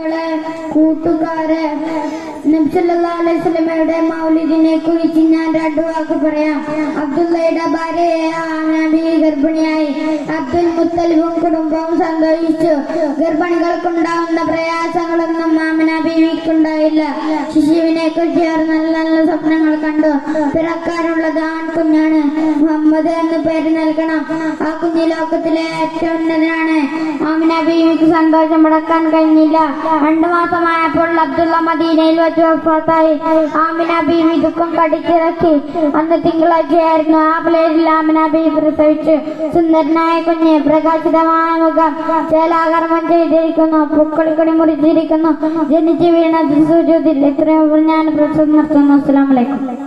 സുഹൃത്തുക്കളെ കൂട്ടുകാരെ നബ്സല്ലാസ്ലമയുടെ മൗലിദിനെ കുറിച്ച് ഞാൻ രണ്ടു വാക്ക് പറയാം അബ്ദുള്ളയുടെ ഭാര്യയെ നബി ഗർഭിണിയായി അബ്ദുൽ മുത്തലിബും കുടുംബവും സന്തോഷിച്ചു ഗർഭിണികൾക്കുണ്ടാവുന്ന പ്രയാസങ്ങളൊന്നും മാമന ബീവിക്കുണ്ടായില്ല ശിശുവിനെ കുറിച്ച് അവർ നല്ല നല്ല സ്വപ്നങ്ങൾ കണ്ടു പിറക്കാനുള്ളത് ആൺകുഞ്ഞാണ് മുഹമ്മദ് എന്ന് പേര് നൽകണം ആ കുഞ്ഞു ലോകത്തിലെ ഏറ്റവും ഉന്നതനാണ് ആമിന ബീവിക്ക് സന്തോഷം മുടക്കാൻ കഴിഞ്ഞില്ല രണ്ടു മാസമായപ്പോൾ അബ്ദുള്ള മദീനയിൽ വെച്ച് വഫാത്തായി ആമിന ബീവി ദുഃഖം കടിച്ചിറക്കി അന്ന് തിങ്കളാഴ്ചയായിരുന്നു ആ പ്ലേറ്റിൽ ആമിന ബീവി പ്രസവിച്ചു സുന്ദരനായ കുഞ്ഞ് പ്രകാശിതമായ മുഖം ചേലാകർമ്മം ചെയ്തിരിക്കുന്നു പൂക്കളിക്കൊടി മുറിച്ചിരിക്കുന്നു ജനിച്ചു വീണത് സൂചിതിൽ ഇത്രയും ഞാൻ പ്രശ്നം നിർത്തുന്നു അസ്സലാമലൈക്കും